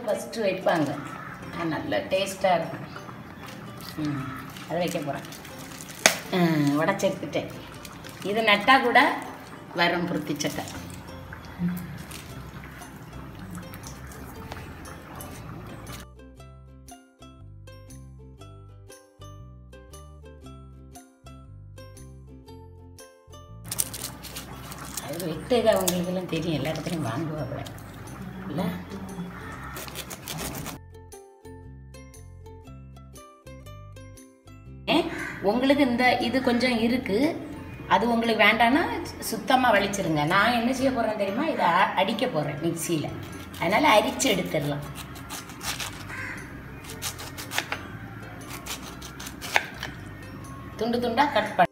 First வைப்பாங்க அது நல்ல டேஸ்ட்டாக இருக்கும் ம் அதை வைக்க போகிறேன் உடச்சி எடுத்துட்டேன் இது நட்டா கூட வரும் புருத்தி சக்கை அது விட்டுக அவங்களுக்கெல்லாம் தெரியும் எல்லா இடத்துலையும் வாங்குவாங்க இல்லை ஏ, உங்களுக்கு இந்த இது கொஞ்சம் இருக்கு அது உங்களுக்கு வேண்டாம்னா சுத்தமாக வலிச்சிருங்க நான் என்ன செய்ய போகிறேன் தெரியுமா இதை அ- அடிக்க போகிறேன் மிக்சியில் அதனால் அரிச்சு எடுத்துடலாம் துண்டு துண்டாக கட் பண்ண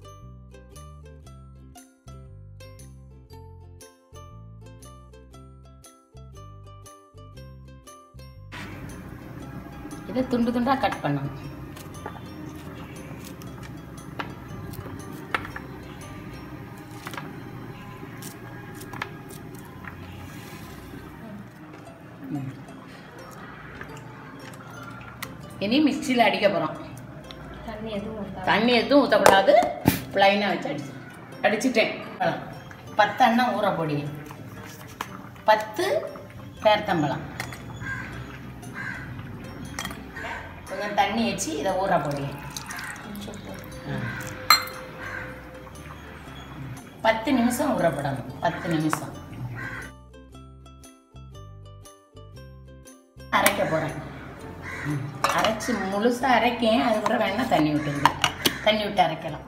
இதை துண்டு துண்டாக கட் பண்ணணும் ம். இனி மிக்சியில் அடிக்க போகிறோம் தண்ணி எதுவும் ஊத்தாம. தண்ணி எதுவும் ஊற்றக்கூடாது ப்ளைனாக வச்சு அடிச்சு அடிச்சிட்டேன் பழம் பத்து அண்ணன் ஊற பொடி பத்து பேர்த்தம்பழம் கொஞ்சம் தண்ணி வச்சு இதை ஊற பொடி கொஞ்சம் போடு. பத்து நிமிஷம் ஊறப்படணும் பத்து நிமிஷம் அரைக்க போகிறேன் அரைச்சி முழுசாக அரைக்கேன் அதுக்கப்புறம் வேணா தண்ணி விட்டுருங்க தண்ணி விட்டு அரைக்கலாம்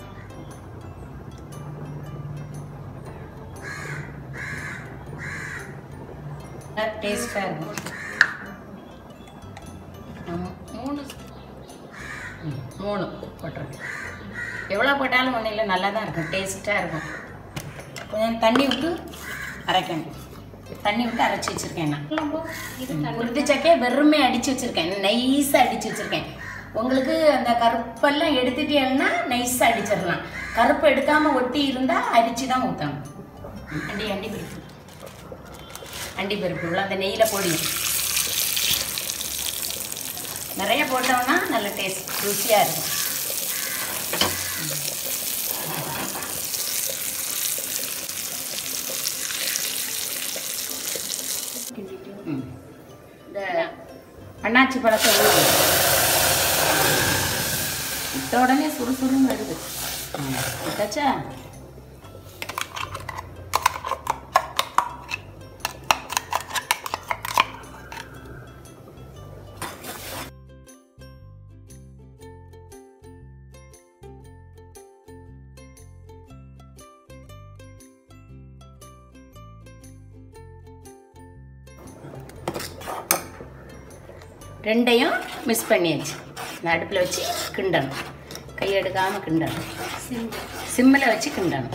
டேஸ்டாக இருக்கும் ஆமா, மூணு ம், மூணு போட்டிருக்கேன் எவ்வளோ போட்டாலும் ஒன்றும் இல்லை நல்லா தான் இருக்கும் டேஸ்ட்டாக இருக்கும் கொஞ்சம் தண்ணி விட்டு அரைக்கணும் தண்ணி விட்டு அரைச்சி வச்சுருக்கேன் நான் குழம்பு, இது தண்ணி. உருத்தி சக்கையை வெறுமே அடித்து வச்சுருக்கேன் நைஸாக அடித்து வச்சுருக்கேன் உங்களுக்கு அந்த கருப்பெல்லாம் எடுத்துட்டீங்கன்னா நைஸாக அடிச்சிடலாம் கருப்பு எடுக்காமல் ஒட்டி இருந்தால் அரிச்சு தான் ஊற்றணும் அண்டி அண்டி பருப்பு அண்டி பருப்பு இவ்வளோ அந்த நெய்யில் போடி நிறைய போட்டோம்னா நல்ல டேஸ்ட் ருசியாக இருக்கும் கிண்டிட்டு. ம். இந்த அண்ணாச்சி பழத்தை ஊறு இட்ட உடனே சுறுசுறுன்னு வருது விட்டாச்சா ரெண்டையும் மிக்ஸ் பண்ணியாச்சு இந்த அடுப்பில் வச்சு கிண்டணும் கை எடுக்காமல் கிண்டணும் சிம். சிம்மில் வச்சு கிண்டணும்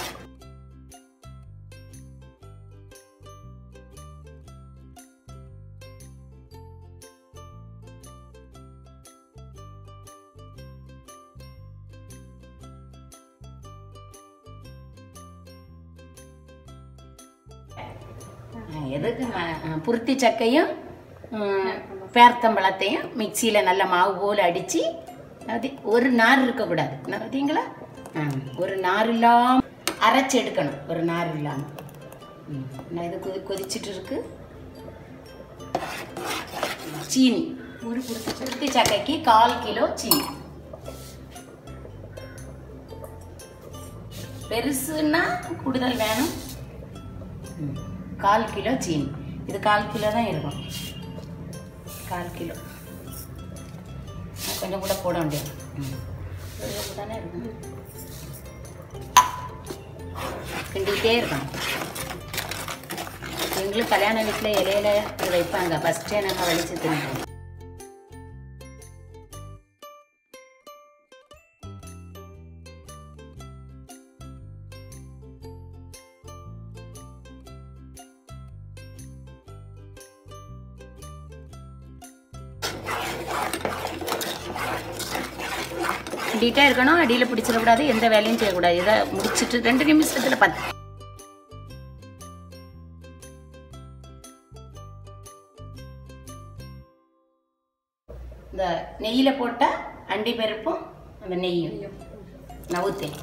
அஹ் எதுக்கு ம- அஹ் புருத்தி சக்கையும் உம், பேர்த்தம்பழத்தையும் மிக்சியில் நல்ல மாவு போல் அடித்து அது ஒரு நார் இருக்கக்கூடாது என்ன பார்த்தீங்களா ஆ, ஒரு நார் இல்லாமல் அரைச்சி எடுக்கணும் ஒரு நார் இல்லாமல் நான் இது கொதி கொதிச்சிட்டு இருக்கு சீனி ஒரு குடுத்து புருத்தி சக்கைக்கு கால் கிலோ சீனி பெருசுன்னா கூடுதல் வேணும் ம். கால் கிலோ சீனி இது கால் கிலோ தான் இருக்கும் கால் கிலோ கொஞ்சம் கூட போட வேண்டியது ம். கொஞ்சம் தானே இருக்கும் கிண்டிகிட்டே இருக்கணும் எங்களுக்கு கல்யாண வீட்டில் இலையில இது வைப்பாங்க ஃபஸ்ட்டே நாங்கள் வலிச்சு தின்னுவோம் நீட்டாக இருக்கணும் அடியில் பிடிச்சிடக்கூடாது எந்த வேலையும் செய்யக்கூடாது இதை முடிச்சிட்டு ரெண்டு நிமிஷத்தில் பத்து இந்த நெய்யில் போட்டால் அண்டி பருப்பும் அந்த நெய்யும் நான் ஊற்றேன்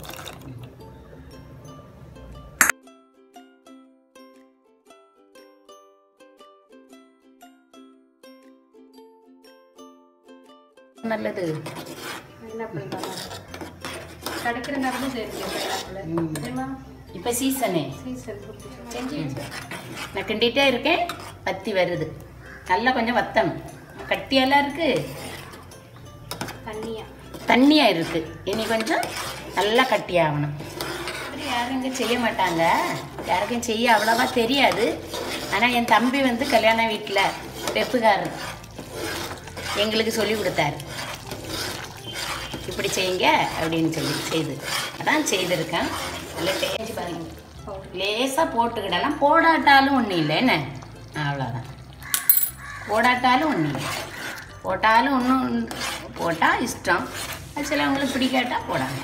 நல்லது பைனாப்பிள் தானே கிடைக்கிற நேரமும் செய்யுங்க பைனாப்பிள் ம். சரிம்மா இப்போ சீசனு சீசன் செஞ்சு வச்சு நான் கிண்டிகிட்டே இருக்கேன் வத்தி வருது நல்லா கொஞ்சம் வத்தணும் கட்டியெல்லாம் இருக்கு தண்ணியா தண்ணியா இருக்கு இனி கொஞ்சம் நல்லா கட்டியாகணும் இப்படி யாரும் இங்கே செய்ய மாட்டாங்க யாருக்கும் செய்ய அவ்வளோவா தெரியாது ஆனால் என் தம்பி வந்து கல்யாண வீட்டில் வெப்புகாரர் எங்களுக்கு சொல்லி கொடுத்தாரு இப்படி செய்யுங்க அப்படின்னு சொல்லி செய்து அதான் செய்திருக்கேன் நல்லா டேஸ்ட் பாருங்க லேசாக போட்டுக்கிடலாம் போடாட்டாலும் ஒன்றும் இல்லை என்ன அவ்வளோதான் போடாட்டாலும் ஒன்றும் இல்லை போட்டாலும் ஒன்றும் போட்டால் இஷ்டம் அது சிலவங்களுக்கு பிடிக்காட்டா போடாங்க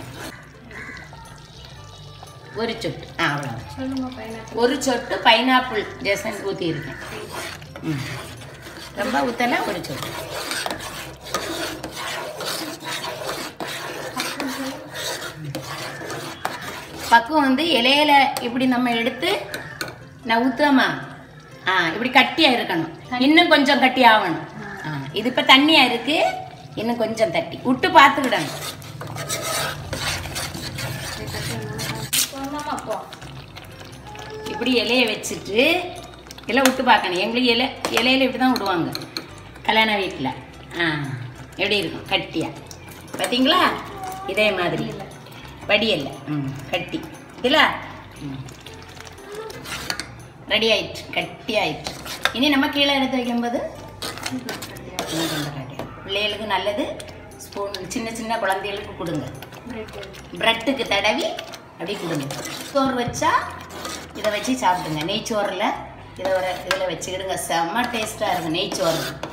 ஒரு சொட்டு ஆ அவ்வளோதான் சொல்லுங்க பைனாப்பிள் ஒரு சொட்டு பைனாப்பிள் ஜெசன் ஊற்றியிருக்கேன் ம் ரொம்ப ஊற்றல ஒரு சொட்டு பக்குவம் வந்து இலையில இப்படி நம்ம எடுத்து நான் ஊற்றுமா ஆ இப்படி கட்டியாக இருக்கணும் இன்னும் கொஞ்சம் கட்டி ஆகணும் ஆ இது இப்போ தண்ணியாக இருக்கு இன்னும் கொஞ்சம் தட்டி விட்டு பார்த்துக்கிடணும் போகலாமா அப்போ இப்படி இலைய வச்சுட்டு இலை விட்டு பார்க்கணும் எங்களுக்கு இலை இலையில இப்படி தான் விடுவாங்க கல்யாண வீட்டில் ஆ எப்படி இருக்கும் கட்டியா பார்த்தீங்களா இதே மாதிரி வடியல்ல ம் கட்டி இதில் ம் ரெடி ஆயிட்டு கட்டி ஆயிட்டு இனி நம்ம கீழே எடுத்து வைக்கும்போது இன்னும் கொஞ்சம் கட்டியா பிள்ளைகளுக்கு நல்லது ஸ்பூன் சின்ன சின்ன குழந்தைகளுக்கு கொடுங்க பிரெட் ப்ரெட்டுக்கு தடவி அப்படி கொடுங்க சோறு வச்சா இதை வச்சு சாப்பிடுங்க நெய்ச்சோறில் இதை ஒரு இதில் வச்சுக்கிடுங்க செம்ம டேஸ்ட்டாக இருக்கும் நெய்ச்சோறு